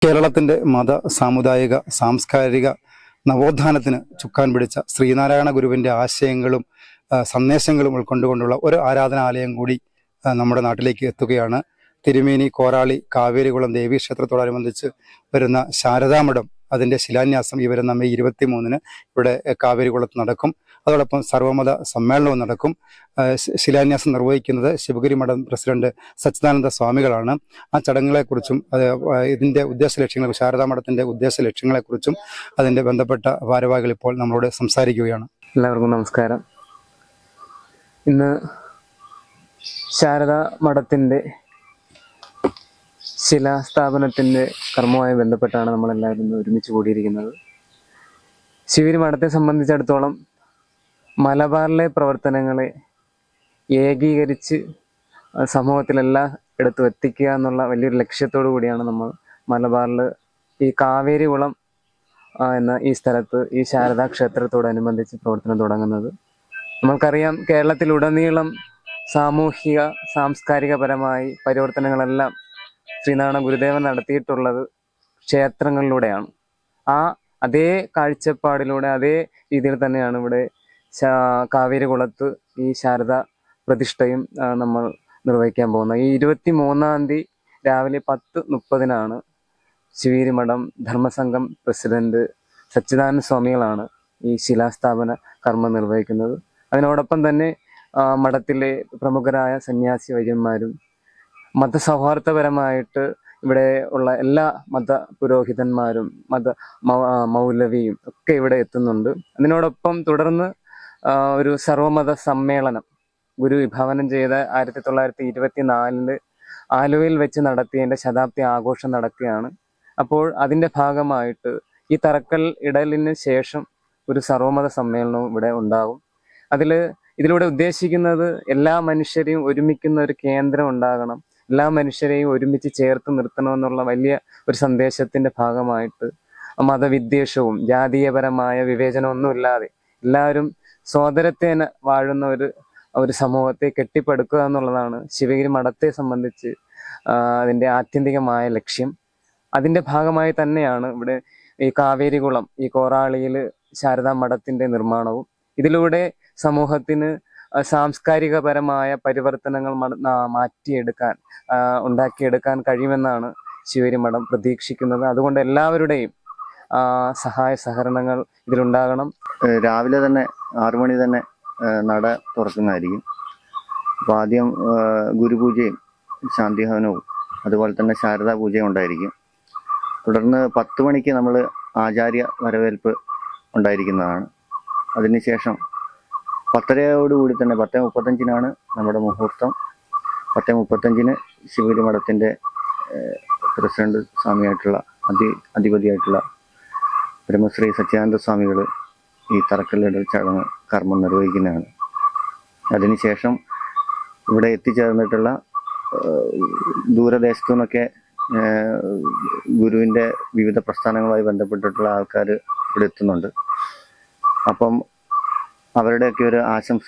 കേരളത്തിന്റെ മത സാമുദായിക സാംസ്കാരിക നവോത്ഥാനത്തിന് ചുക്കാൻ പിടിച്ച ശ്രീനാരായണ ഗുരുവിന്റെ ആശയങ്ങളും ആ, സന്ദേശങ്ങളും ഉൾക്കൊണ്ടുകൊണ്ടുള്ള ഒരു ആരാധനാലയം കൂടി ആ, നമ്മുടെ നാട്ടിലേക്ക് എത്തുകയാണ് തിരുമേനി കോറാളി കാവേരികുളം ദേവീക്ഷേത്രത്തോടനുബന്ധിച്ച് വരുന്ന ശാരദാമഠം അതിന്റെ ശിലാന്യാസം ഈ വരുന്ന മെയ് ഇരുപത്തി മൂന്നിന് ഇവിടെ എ, കാവേരികുളത്ത് നടക്കും അതോടൊപ്പം സർവമത സമ്മേളനവും നടക്കും ആ, ശി- ശിലാന്യാസം നിർവഹിക്കുന്നത് ശിവഗിരി മഠം പ്രസിഡന്റ് സച്ചിദാനന്ദ സ്വാമികളാണ് ആ ചടങ്ങുകളെക്കുറിച്ചും അത് ആ, ഇതിന്റെ ഉദ്ദേശ ലക്ഷ്യങ്ങൾ ശാരദാ മഠത്തിന്റെ ഉദ്ദേശ ലക്ഷ്യങ്ങളെക്കുറിച്ചും അതിന്റെ ബന്ധപ്പെട്ട ഭാരവാഹികൾ ഇപ്പോൾ നമ്മളോട് സംസാരിക്കുകയാണ് എല്ലാവർക്കും നമസ്കാരം ഇന്ന് ശാരദ മഠത്തിൻ്റെ ശിലാസ്ഥാപനത്തിൻ്റെ കർമ്മവുമായി ബന്ധപ്പെട്ടാണ് നമ്മളെല്ലാവരും ഇന്ന് ഒരുമിച്ച് കൂടിയിരിക്കുന്നത് ശിവരി മഠത്തെ സംബന്ധിച്ചിടത്തോളം മലബാറിലെ പ്രവർത്തനങ്ങളെ ഏകീകരിച്ച് അഹ് സമൂഹത്തിലെല്ലാ ഇടത്തും എത്തിക്കുക എന്നുള്ള വലിയൊരു ലക്ഷ്യത്തോടു കൂടിയാണ് നമ്മൾ മലബാറിൽ ഈ കാവേരി കുളം ആ, എന്ന ഈ സ്ഥലത്ത് ഈ ശാരദാ ക്ഷേത്രത്തോടനുബന്ധിച്ച് പ്രവർത്തനം തുടങ്ങുന്നത് നമ്മൾക്കറിയാം കേരളത്തിലുടനീളം സാമൂഹിക സാംസ്കാരികപരമായി പരിവർത്തനങ്ങളെല്ലാം ശ്രീനാരായണ ഗുരുദേവൻ നടത്തിയിട്ടുള്ളത് ക്ഷേത്രങ്ങളിലൂടെയാണ് ആ അതേ കാഴ്ചപ്പാടിലൂടെ അതേ രീതിയിൽ തന്നെയാണ് ഇവിടെ ശാ- കാവേരി കുളത്ത് ഈ ശാരദ പ്രതിഷ്ഠയും ആ, നമ്മൾ നിർവഹിക്കാൻ പോകുന്നത് ഈ ഇരുപത്തി മൂന്നാം തീയതി രാവിലെ പത്ത് മുപ്പതിനാണ് ശിവീരി മഠം ധർമ്മസംഘം പ്രസിഡന്റ് സച്ചിദാനന്ദ സ്വാമികളാണ് ഈ ശിലാസ്ഥാപന കർമ്മം നിർവഹിക്കുന്നത് അതിനോടൊപ്പം തന്നെ ആ, മഠത്തിലെ പ്രമുഖരായ സന്യാസി വൈദ്യന്മാരും മതസൗഹാർദ്ദപരമായിട്ട് ഇവിടെ ഉള്ള എല്ലാ മത പുരോഹിതന്മാരും മത മൗ- ആ, മൗലവിയും ഒക്കെ ഇവിടെ എത്തുന്നുണ്ട് അതിനോടൊപ്പം തുടർന്ന് ആ, ഒരു സർവമത സമ്മേളനം ഗുരു വിഭാവനം ചെയ്ത ആയിരത്തി തൊള്ളായിരത്തി ഇരുപത്തി നാലില് ആലുവയിൽ വെച്ച് നടത്തിയതിന്റെ ശതാബ്ദി ആഘോഷം നടക്കുകയാണ് അപ്പോൾ അതിന്റെ ഭാഗമായിട്ട് ഈ തറക്കൽ ഇടലിന് ശേഷം ഒരു സർവമത സമ്മേളനവും ഇവിടെ ഉണ്ടാകും അതിൽ ഇതിലൂടെ ഉദ്ദേശിക്കുന്നത് എല്ലാ മനുഷ്യരെയും ഒരുമിക്കുന്ന ഒരു കേന്ദ്രം ഉണ്ടാകണം എല്ലാ മനുഷ്യരെയും ഒരുമിച്ച് ചേർത്ത് നിർത്തണമെന്നുള്ള വലിയ ഒരു സന്ദേശത്തിന്റെ ഭാഗമായിട്ട് മതവിദ്വേഷവും ജാതീയപരമായ വിവേചനമൊന്നുമില്ലാതെ എല്ലാവരും സോദരത്തേന വാഴുന്ന ഒരു ഒരു സമൂഹത്തെ കെട്ടിപ്പടുക്കുക എന്നുള്ളതാണ് ശിവഗിരി മഠത്തെ സംബന്ധിച്ച് ആ, അതിന്റെ ആത്യന്തികമായ ലക്ഷ്യം അതിന്റെ ഭാഗമായി തന്നെയാണ് ഇവിടെ ഈ കാവേരികുളം ഈ കോറാളിയിൽ ശാരദാ മഠത്തിന്റെ നിർമ്മാണവും ഇതിലൂടെ സമൂഹത്തിന് ആ, സാംസ്കാരികപരമായ പരിവർത്തനങ്ങൾ മട- ആ, മാറ്റിയെടുക്കാൻ ആ, ഉണ്ടാക്കിയെടുക്കാൻ കഴിയുമെന്നാണ് ശിവരി മഠം പ്രതീക്ഷിക്കുന്നത് അതുകൊണ്ട് എല്ലാവരുടെയും ആ, സഹായ സഹകരണങ്ങൾ ഇതിലുണ്ടാകണം ഏഹ് രാവിലെ തന്നെ ആറു മണി തന്നെ ഏഹ് നട തുറക്കുന്നതായിരിക്കും അപ്പോൾ ആദ്യം ഏഹ് ഗുരുപൂജയും ശാന്തിഹവനവും അതുപോലെ തന്നെ ശാരദാ പൂജയും ഉണ്ടായിരിക്കും തുടർന്ന് പത്ത് മണിക്ക് നമ്മൾ ആചാര്യ വരവേൽപ്പ് ഉണ്ടായിരിക്കുന്നതാണ് അതിനുശേഷം പത്തരയോടുകൂടി തന്നെ പത്തേ മുപ്പത്തഞ്ചിനാണ് നമ്മുടെ മുഹൂർത്തം പത്തേ മുപ്പത്തഞ്ചിന് ശിവഗിരി മഠത്തിൻ്റെ ഏഹ് പ്രസിഡന്റ് സ്വാമിയായിട്ടുള്ള അധി അധിപതിയായിട്ടുള്ള ബ്രഹ്മശ്രീ സച്ചിദാനന്ദ സ്വാമികൾ ഈ തറക്കല്ലിടൽ ചടങ്ങ് കർമ്മം നിർവഹിക്കുന്നതാണ് അതിനുശേഷം ഇവിടെ എത്തിച്ചേർന്നിട്ടുള്ള ഏഹ്, ദൂരദേശത്തു നിന്നൊക്കെ ഏഹ്, ഗുരുവിൻ്റെ വിവിധ പ്രസ്ഥാനങ്ങളുമായി ബന്ധപ്പെട്ടിട്ടുള്ള ആൾക്കാർ ഇവിടെ എത്തുന്നുണ്ട് അപ്പം അവരുടെയൊക്കെ ഒരു ആശംസ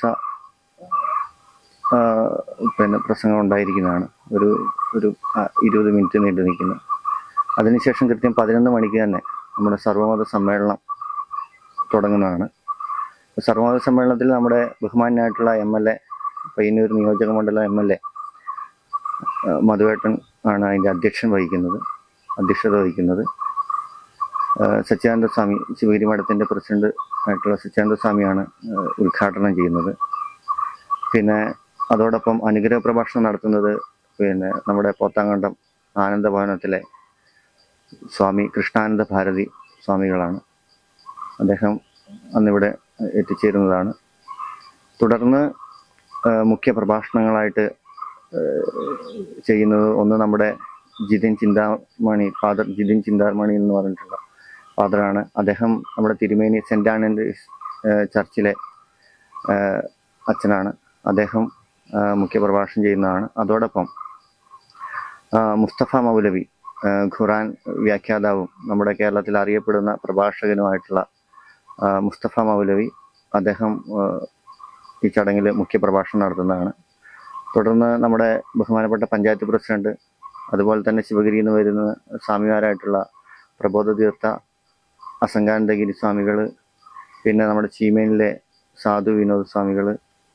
ആഹ്, പിന്നെ പ്രസംഗം ഉണ്ടായിരിക്കുന്നതാണ് ഒരു ഒരു ആ, ഇരുപത് മിനിറ്റ് നീണ്ടു നിൽക്കുന്ന അതിനുശേഷം കൃത്യം പതിനൊന്ന് മണിക്ക് തന്നെ നമ്മുടെ സർവമത സമ്മേളനം തുടങ്ങുന്നതാണ് സർവമത സമ്മേളനത്തിൽ നമ്മുടെ ബഹുമാനായിട്ടുള്ള എം എൽ എ പയ്യന്നൂർ നിയോജക മണ്ഡലം എം എൽ എ മധുവേട്ടൻ ആണ് അതിൻ്റെ അധ്യക്ഷൻ വഹിക്കുന്നത് അധ്യക്ഷത വഹിക്കുന്നത് ആ, സച്ചിദാനന്ദ സ്വാമി ശിവഗിരി മഠത്തിൻ്റെ പ്രസിഡന്റ് ആയിട്ടുള്ള സച്ചിദാനന്ദ സ്വാമിയാണ് ആ, ഉദ്ഘാടനം ചെയ്യുന്നത് പിന്നെ അതോടൊപ്പം അനുഗ്രഹ പ്രഭാഷണം നടത്തുന്നത് പിന്നെ നമ്മുടെ പോത്താങ്കണ്ടം ആനന്ദഭവനത്തിലെ സ്വാമി കൃഷ്ണാനന്ദ ഭാരതി സ്വാമികളാണ് അദ്ദേഹം അന്നിവിടെ എത്തിച്ചേരുന്നതാണ് തുടർന്ന് ആ, മുഖ്യ പ്രഭാഷണങ്ങളായിട്ട് ആ, ചെയ്യുന്നത് ഒന്ന് നമ്മുടെ ജിതിൻ ചിന്താമണി ഫാദർ ജിതിൻ ചിന്താമണി എന്ന് പറഞ്ഞിട്ടുള്ള ഫാദറാണ് അദ്ദേഹം നമ്മുടെ തിരുമേനി സെൻറ് ആനന്ദ് ചർച്ചിലെ ആ, അച്ഛനാണ് അദ്ദേഹം ആ, മുഖ്യ പ്രഭാഷണം ചെയ്യുന്നതാണ് അതോടൊപ്പം ആ, മുസ്തഫ മൗലവി ആ, ഖുറാൻ വ്യാഖ്യാതാവും നമ്മുടെ കേരളത്തിൽ അറിയപ്പെടുന്ന പ്രഭാഷകനുമായിട്ടുള്ള ആ, മുസ്തഫ മൗലവി അദ്ദേഹം ആ, ഈ ചടങ്ങിൽ മുഖ്യ പ്രഭാഷണം നടത്തുന്നതാണ് തുടർന്ന് നമ്മുടെ ബഹുമാനപ്പെട്ട പഞ്ചായത്ത് പ്രസിഡന്റ് അതുപോലെ തന്നെ ശിവഗിരിയിൽ നിന്ന് വരുന്ന സ്വാമിമാരായിട്ടുള്ള പ്രബോധ തീർത്ഥ അസംഗാനന്ദഗിരി സ്വാമികൾ പിന്നെ നമ്മുടെ ചീമേനിലെ സാധു വിനോദ സ്വാമികൾ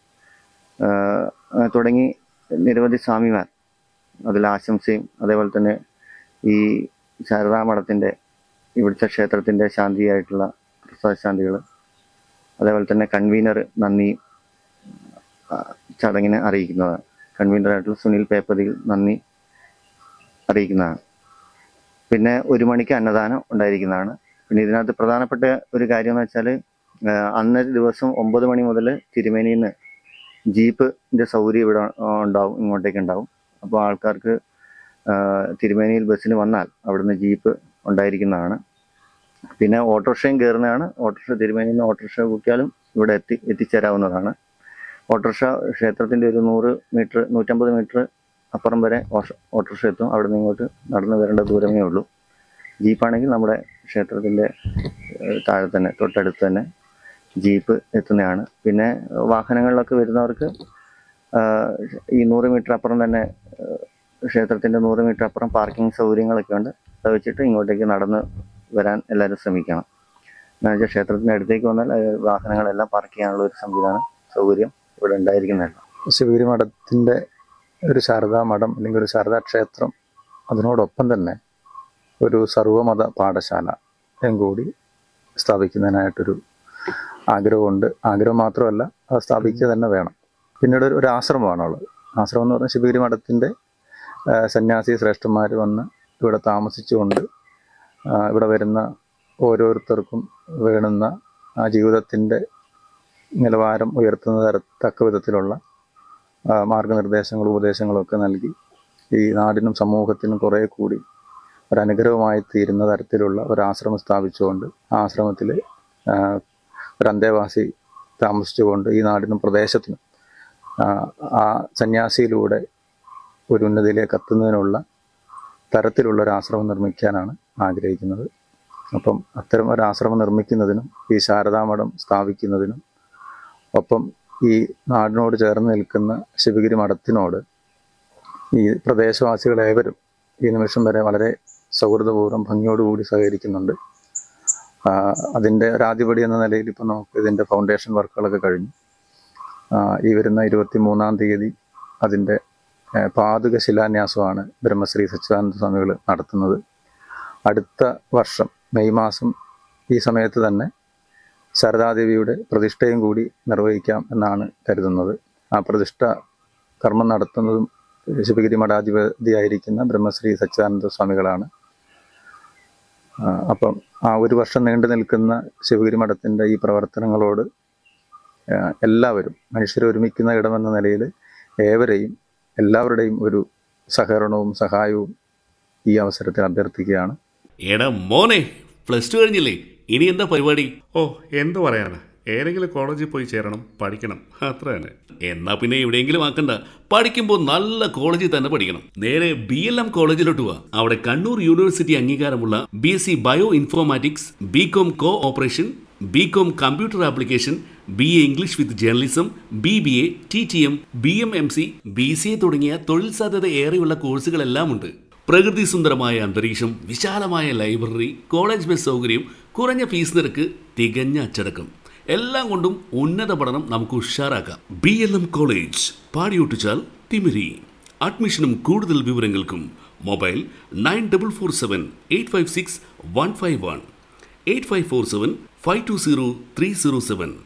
തുടങ്ങി നിരവധി സ്വാമിമാർ അതിൽ ആശംസയും അതേപോലെ തന്നെ ഈ ശാരദാ മഠത്തിൻ്റെ ഇവിടുത്തെ ക്ഷേത്രത്തിൻ്റെ ശാന്തിയായിട്ടുള്ള പ്രസാദ ശാന്തികൾ അതേപോലെ തന്നെ കൺവീനർ നന്ദി ആ, ചടങ്ങിനെ അറിയിക്കുന്നതാണ് കൺവീനറായിട്ടുള്ള സുനിൽ പേപ്പതിൽ നന്ദി അറിയിക്കുന്നതാണ് പിന്നെ ഒരു മണിക്ക് അന്നദാനം ഉണ്ടായിരിക്കുന്നതാണ് പിന്നെ ഇതിനകത്ത് പ്രധാനപ്പെട്ട ഒരു കാര്യം എന്ന് വെച്ചാൽ അന്നേ ദിവസം ഒമ്പത് മണി മുതൽ തിരുമേനിയിൽ നിന്ന് ജീപ്പിൻ്റെ സൗകര്യം ഇവിടെ ആ, ഉണ്ടാവും ഇങ്ങോട്ടേക്ക് ഉണ്ടാവും അപ്പോൾ ആൾക്കാർക്ക് ആ, തിരുമേനിയിൽ ബസ്സിന് വന്നാൽ അവിടുന്ന് ജീപ്പ് ഉണ്ടായിരിക്കുന്നതാണ് പിന്നെ ഓട്ടോറിക്ഷയും കയറുന്നതാണ് ഓട്ടോറിക്ഷ തിരുമേനിയിൽ നിന്ന് ഓട്ടോറിക്ഷ കൂട്ടിയാലും ഇവിടെ എത്തി എത്തിച്ചേരാവുന്നതാണ് ഓട്ടോറിക്ഷ ക്ഷേത്രത്തിൻ്റെ ഒരു നൂറ് മീറ്റർ നൂറ്റമ്പത് മീറ്റർ അപ്പുറം വരെ ഓഷ- ഓട്ടോറിക്ഷ എത്തും അവിടെ നിന്ന് ഇങ്ങോട്ട് നടന്നു വരേണ്ട ദൂരമേ ഉള്ളൂ ജീപ്പാണെങ്കിൽ നമ്മുടെ ക്ഷേത്രത്തിൻ്റെ ഏഹ്, താഴെ തന്നെ തൊട്ടടുത്ത് തന്നെ ജീപ്പ് എത്തുന്നതാണ് പിന്നെ വാഹനങ്ങളിലൊക്കെ വരുന്നവർക്ക് ആഹ്, ഈ നൂറ് മീറ്റർ അപ്പുറം തന്നെ ഏഹ്, ക്ഷേത്രത്തിൻ്റെ നൂറ് മീറ്റർ അപ്പുറം പാർക്കിംഗ് സൗകര്യങ്ങളൊക്കെ ഉണ്ട് അത് വെച്ചിട്ട് ഇങ്ങോട്ടേക്ക് നടന്ന് വരാൻ എല്ലാവരും ശ്രമിക്കണം എന്ന് വെച്ചാൽ ക്ഷേത്രത്തിൻ്റെ അടുത്തേക്ക് വന്നാൽ ഏഹ്, വാഹനങ്ങളെല്ലാം പാർക്ക് ചെയ്യാനുള്ള ഒരു സംവിധാനം സൗകര്യം ഇവിടെ ഉണ്ടായിരിക്കുന്നതല്ല ശിവഗിരി മഠത്തിൻ്റെ ഒരു ശാരദാ മഠം അല്ലെങ്കിൽ ഒരു ശാരദാ ക്ഷേത്രം അതിനോടൊപ്പം തന്നെ ഒരു സർവമത പാഠശാല കൂടി സ്ഥാപിക്കുന്നതിനായിട്ടൊരു ആഗ്രഹമുണ്ട് ആഗ്രഹം മാത്രമല്ല അത് സ്ഥാപിക്കുക തന്നെ വേണം പിന്നീട് ഒരു- ഒരു ആശ്രമമാണുള്ളത് ആശ്രമം എന്ന് പറഞ്ഞാൽ ശിവഗിരി മഠത്തിൻ്റെ ആ, സന്യാസി ശ്രേഷ്ഠന്മാർ വന്ന് ഇവിടെ താമസിച്ചുകൊണ്ട് ആ, ഇവിടെ വരുന്ന ഓരോരുത്തർക്കും വേണ്ടുന്ന ആ ജീവിതത്തിൻ്റെ നിലവാരം ഉയർത്തുന്ന തര തക്ക വിധത്തിലുള്ള ആ, മാർഗനിർദ്ദേശങ്ങളും ഉപദേശങ്ങളും ഒക്കെ നൽകി ഈ നാടിനും സമൂഹത്തിനും കുറേ കൂടി ഒരു അനുഗ്രഹമായി തീരുന്ന തരത്തിലുള്ള ഒരു ആശ്രമം സ്ഥാപിച്ചുകൊണ്ട് ആ ആശ്രമത്തിൽ ഒരു അന്തേവാസി താമസിച്ചുകൊണ്ട് ഈ നാടിനും പ്രദേശത്തിനും ആ, ആ സന്യാസിയിലൂടെ ഒരു ഉന്നതിയിലേക്ക് എത്തുന്നതിനുള്ള തരത്തിലുള്ള ഒരു ആശ്രമം നിർമ്മിക്കാനാണ് ആഗ്രഹിക്കുന്നത് അപ്പം അത്തരം ഒരു ആശ്രമം നിർമ്മിക്കുന്നതിനും ഈ ശാരദാമഠം സ്ഥാപിക്കുന്നതിനും ഒപ്പം ഈ നാടിനോട് ചേർന്ന് നിൽക്കുന്ന ശിവഗിരി മഠത്തിനോട് ഈ പ്രദേശവാസികളേവരും ഈ നിമിഷം വരെ വളരെ സൗഹൃദപൂർവ്വം ഭംഗിയോടുകൂടി സഹകരിക്കുന്നുണ്ട് ആ, അതിൻ്റെ ഒരാദ്യപടി എന്ന നിലയിൽ ഇപ്പം നമുക്ക് ഇതിൻ്റെ ഫൗണ്ടേഷൻ വർക്കുകളൊക്കെ കഴിഞ്ഞു ആ, ഈ വരുന്ന ഇരുപത്തി മൂന്നാം തീയതി അതിൻ്റെ ഏ, പാതുക ശിലാന്യാസമാണ് ബ്രഹ്മശ്രീ സച്ചിദാനന്ദ സ്വാമികൾ നടത്തുന്നത് അടുത്ത വർഷം മെയ് മാസം ഈ സമയത്ത് തന്നെ ശാരദാദേവിയുടെ പ്രതിഷ്ഠയും കൂടി നിർവഹിക്കാം എന്നാണ് കരുതുന്നത് ആ പ്രതിഷ്ഠ കർമ്മം നടത്തുന്നതും ശിവഗിരി മഠാധിപതിയായിരിക്കുന്ന ബ്രഹ്മശ്രീ സച്ചിദാനന്ദ സ്വാമികളാണ് ആ, അപ്പം ആ ഒരു വർഷം നീണ്ടു നിൽക്കുന്ന ശിവഗിരി മഠത്തിൻ്റെ ഈ പ്രവർത്തനങ്ങളോട് ആ, എല്ലാവരും മനുഷ്യർ ഒരുമിക്കുന്ന ഇടമെന്ന നിലയിൽ ഏവരെയും എല്ലാവരുടെയും ഒരു സഹകരണവും സഹായവും ഈ അവസരത്തിൽ അഭ്യർത്ഥിക്കുകയാണ് എടാ മോനെ പ്ലസ് ടു കഴിഞ്ഞില്ലേ ഇനി എന്താ പരിപാടി ഓ എന്തു പറയാനാ ഏതെങ്കിലും കോളേജിൽ പോയി ചേരണം പഠിക്കണം അത്ര തന്നെ എന്നാ പിന്നെ എവിടെയെങ്കിലും ആക്കണ്ട പഠിക്കുമ്പോൾ നല്ല കോളേജിൽ തന്നെ പഠിക്കണം നേരെ ബി എൽ എം കോളേജിലോട്ട് പോവാ അവിടെ കണ്ണൂർ യൂണിവേഴ്സിറ്റി അംഗീകാരമുള്ള B S C bioinformatics B com cooperation B com computer application B A English with journalism B B A T T M B M M C B C A തുടങ്ങിയ തൊഴിൽ സാധ്യത ഏറെയുള്ള കോഴ്സുകളെല്ലാം ഉണ്ട് പ്രകൃതി സുന്ദരമായ അന്തരീക്ഷം വിശാലമായ library college bus സൗകര്യം കുറഞ്ഞ ഫീസ് നിരക്ക് തികഞ്ഞ അച്ചടക്കം എല്ലാം കൊണ്ടും ഉന്നത പഠനം നമുക്ക് ഉഷാറാക്കാം ബി എൽ എം കോളേജ് പാടിയൊട്ടിച്ചാൽ തിമിരി അഡ്മിഷനും കൂടുതൽ വിവരങ്ങൾക്കും mobile nine double four seven eight five six one five one eight five four seven five two zero three zero seven